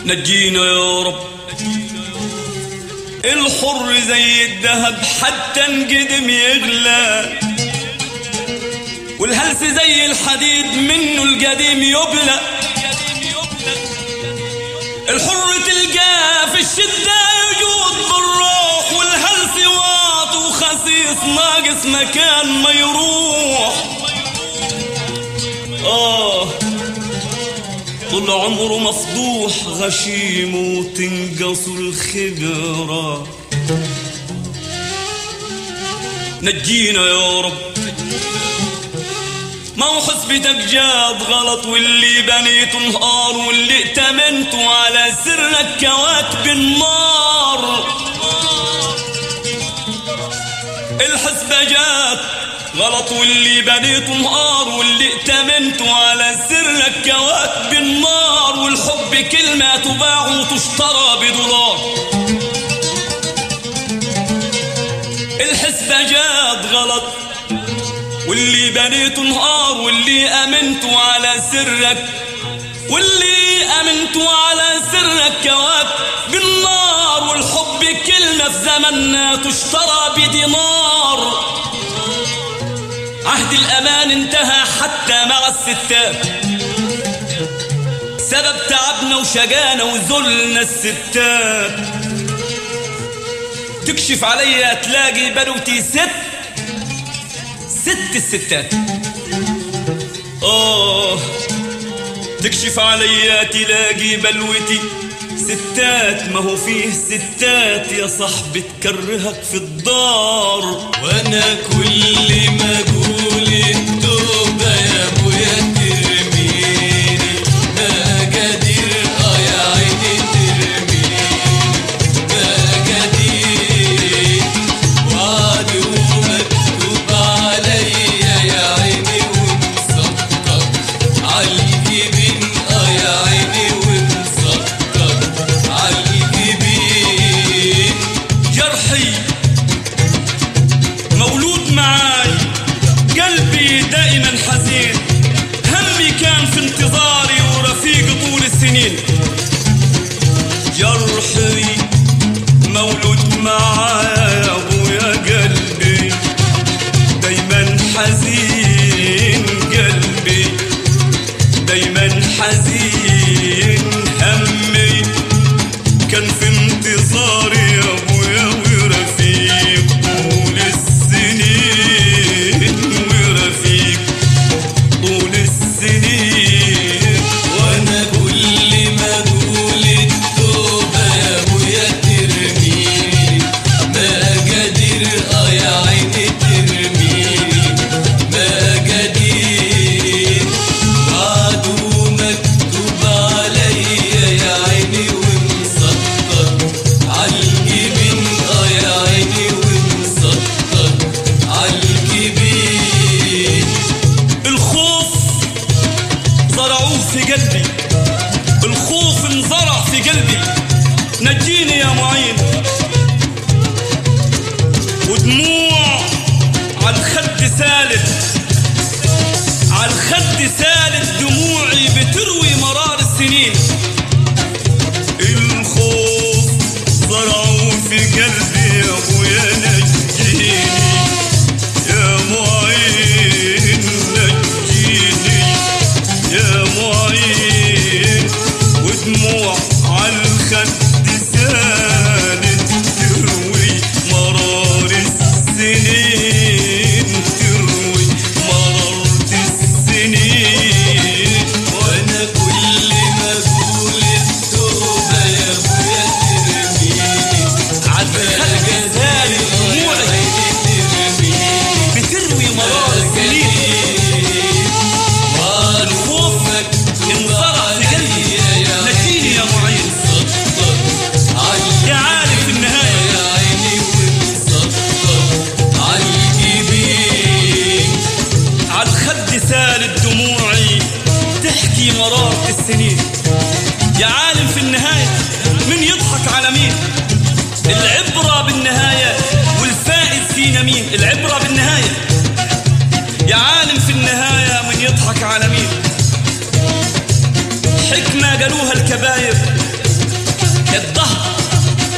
نجينا يا رب الحر زي الذهب حتى انقدم يغلى والهلس زي الحديد منه القديم يبلى الحر تلقاه في الشدة يجود بالروح والهلس واط وخسيس ناقص مكان ما يروح آه طول عمره مفضوح غشيم وتنقص الخبرة نجينا يا رب ما هو حسبتك جاب غلط واللي بنيته نهار واللي ائتمنته على سرك كواكب النار الحسبة جات غلط واللي بنيته نهار واللي ائتمنته على سرك كواكب النار والحب كلمة تباع وتشترى بدولار الحسبة جات غلط واللي بنيته نهار واللي امنته على سرك واللي امنته على سرك كواكب بالنار والحب كلمة في زمننا تشترى بدينار عهد الأمان انتهى حتى مع الستات سبب تعبنا وشجانا وذلنا الستات تكشف عليا تلاقي بلوتي ست ست الستات آه تكشف عليا تلاقي بلوتي ستات ما هو فيه ستات يا صاحبي تكرهك في الدار وانا كل ما اقول التوبه يا ابويا ترميني ما قادر اه يا عيني ترميني ما قادر وعد ومكتوب عليا يا عيني ومسطر عالجبين اه يا عيني ومسطر عالجبين جرحي مولود معاي قلبي دائما حزين همي كان في انتظاري ورفيق طول السنين جرحي مولود معاي يا ابويا قلبي دايما حزين قلبي دايما حزين همي كان في انتظاري يا ابويا ورفيق طول السنين ورفيق طول السنين وانا كل ما اقول التوبه يا ابويا ترميني ما قادر اه يا عيني ترميني ما قادر بعد مكتوب عليا يا عيني ومسطر عالجبين اه يا عيني ومسطر عالجبين الخوف زرعوه في قلبي الخوف انزرع في قلبي نجيني يا معين ودموع على الخد سالت على الخد سالت دموعي بتروي مرار السنين الخوف زرعوه في قلبي يا ابويا نجيني يا معين نجيني يا معين ودموع عالخد سالت تروي مرار السنين تروي مرار السنين وانا كل ما اقول التوبه يا ابويا ترميني عالخد سالت دموعي بتروي مرار السنين الخوف انزرع في قلبي نجيني يا معين يا عالم في النهاية يا عيني ومسطر عالجبين عالخد سالت دموعي تحكي مرارة السنين يا عالم في النهاية من يضحك على مين العبرة بالنهاية والفائز فينا مين العبرة بالنهاية يا عالم في النهاية من يضحك على مين حكمة قالوها الكباير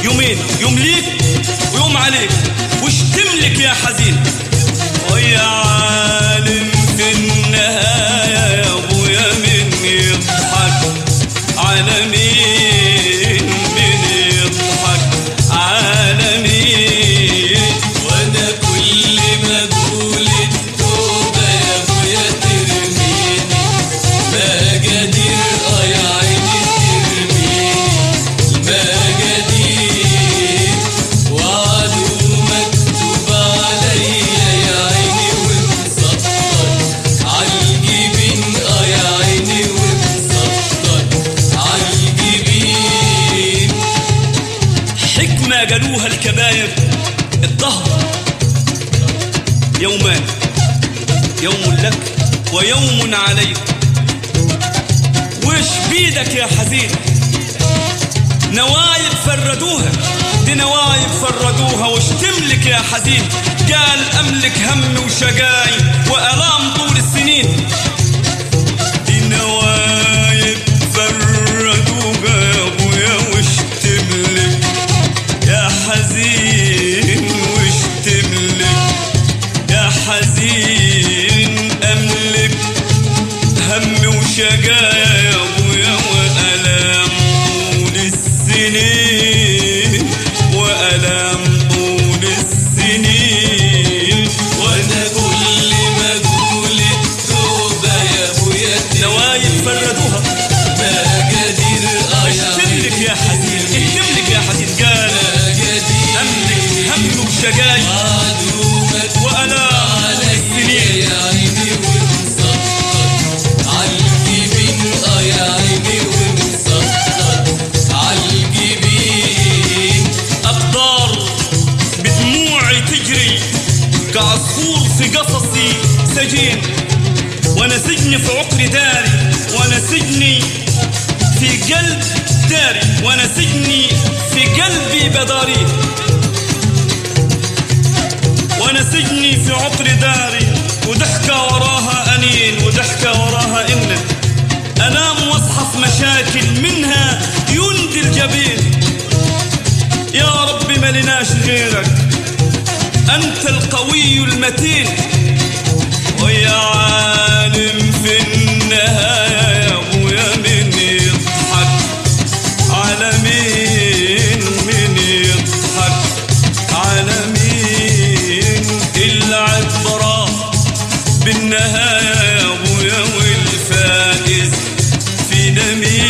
يومين يوم ليك ويوم عليك وش تملك يا حزين ويا عالم في النهاية يا ابويا من يضحك على مين من يضحك على مين وانا كل ما اقول التوبه يا ابويا ترميني ما قادر اه يا عيني ترميني ما قادر وعدو مكتوب عليا يا عيني ومسطر عالجبين اه يا عيني ومسطر عالجبين حكمة قالوها الكباير الظهر يومان يوم لك ويوم عليك وش بيدك يا حزين نوايب فردوها دي نوايب فردوها وش تملك يا حزين قال أملك هم وشقاي وألام طول السنين دي نوايب فردوها يا أبويا وش تملك يا حزين وش تملك يا حزين أملك هم وشقايا يا أبويا وألام طول السنين وألام طول السنين وانا كل ما اقول التوبه يا ابويا نوايب فردوها ما قادر اه وش يا تملك يا حزين إيه تملك يا حزين قال ما قادر أملك هم وشقاي عدومك وألام السنين يا عيني ومسطر عالجبين اه يا عيني ومسطر عالجبين أقدار بدموعي تجري كعصفور في قفصي سجين وانا سجني في عقر داري وانا سجني في قلب داري وانا سجني في قلبي بداري وانا سجني في عقر داري وضحكة وراها أنين وضحكة وراها إن أنام واصحى في مشاكل منها يندي الجبين يا رب ما لناش غيرك أنت القوي المتين ويا عالم في النهاية يا أبويا من يضحك على مين من يضحك على مين العبرة بالنهاية يا أبويا والفائز فينا مين